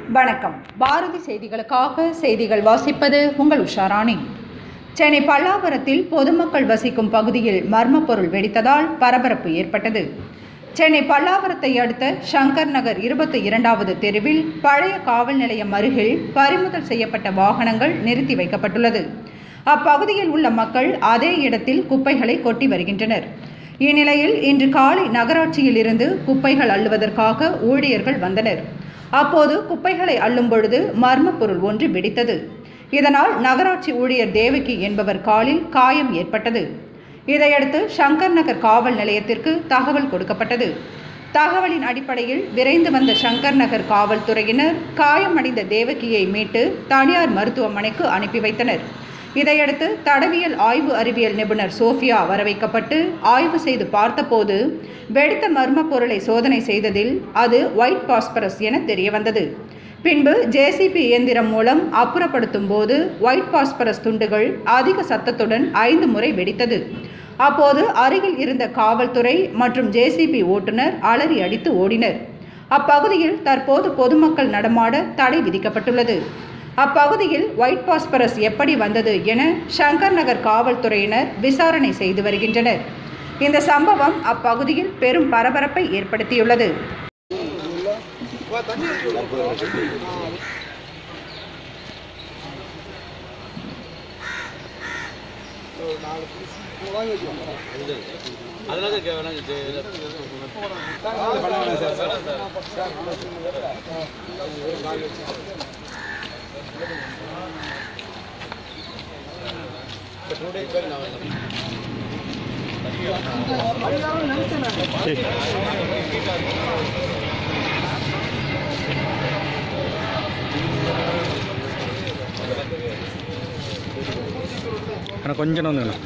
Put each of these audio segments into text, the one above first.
வணக்கம் பாரதி செய்திகளுக்காக செய்திகள் வாசிப்பது உங்கள் உஷாராணி சென்னை பல்லாவரத்தில் பொதுமக்கள் வசிக்கும் பகுதியில் மர்ம பொருள் வெடித்ததால் பரபரப்பு ஏற்பட்டது சென்னை பல்லாவரத்தை அடுத்த சங்கர் நகர் இருபத்தி இரண்டாவது தெருவில் பழைய காவல் நிலையம் அருகில் பறிமுதல் செய்யப்பட்ட வாகனங்கள் நிறுத்தி வைக்கப்பட்டுள்ளது அப்பகுதியில் உள்ள மக்கள் அதே இடத்தில் குப்பைகளை கொட்டி வருகின்றனர் இந்நிலையில் இன்று காலை நகராட்சியில் இருந்து குப்பைகள் அள்ளுவதற்காக ஊழியர்கள் வந்தனர் அப்போது குப்பைகளை அள்ளும் பொழுது மர்ம பொருள் ஒன்று வெடித்தது இதனால் நகராட்சி ஊழியர் தேவகி என்பவர் காலில் காயம் ஏற்பட்டது இதையடுத்து சங்கர் நகர் காவல் நிலையத்திற்கு தகவல் கொடுக்கப்பட்டது தகவலின் அடிப்படையில் விரைந்து வந்த சங்கர் நகர் காவல்துறையினர் காயமடைந்த தேவகியை மீட்டு தனியார் மருத்துவமனைக்கு அனுப்பி வைத்தனர் இதையடுத்து தடவியல் ஆய்வு அறிவியல் நிபுணர் சோஃபியா வரவைக்கப்பட்டு ஆய்வு செய்து பார்த்தபோது வெடித்த மர்ம பொருளை சோதனை செய்ததில் அது ஒயிட் பாஸ்பரஸ் என தெரியவந்தது பின்பு ஜேசிபி இயந்திரம் மூலம் அப்புறப்படுத்தும் போது ஒயிட் பாஸ்பரஸ் துண்டுகள் அதிக சத்தத்துடன் ஐந்து முறை வெடித்தது அப்போது அருகில் இருந்த காவல்துறை மற்றும் ஜேசிபி ஓட்டுநர் அலறி அடித்து ஓடினர் அப்பகுதியில் தற்போது பொதுமக்கள் நடமாட தடை விதிக்கப்பட்டுள்ளது அப்பகுதியில் ஒயிட் பாஸ்பரஸ் எப்படி வந்தது என சங்கர் நகர் காவல்துறையினர் விசாரணை செய்து வருகின்றனர் இந்த சம்பவம் அப்பகுதியில் பெரும் பரபரப்பை ஏற்படுத்தியுள்ளது அதனால கே- வேணாங்க சே- அண்ணா கொஞ்சம் வந்து வேணும்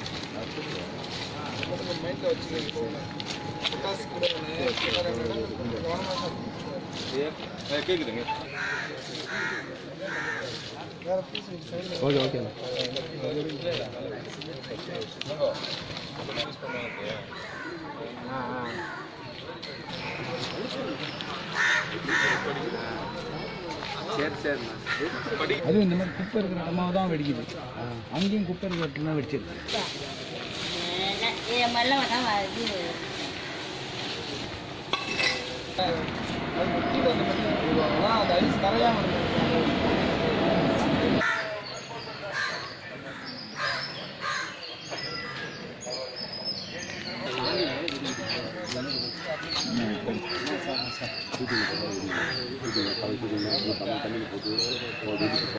ஏ, கேக்குதுங்க ஓகே ஓகே அதுவும் இந்த மாதிரி குப்பை இருக்கிற இடமா தான் வெடிக்குது அங்கேயும் குப்பை இருக்கிற இடத்துல வெடிச்சிருக்கு என் மேல வேணா இது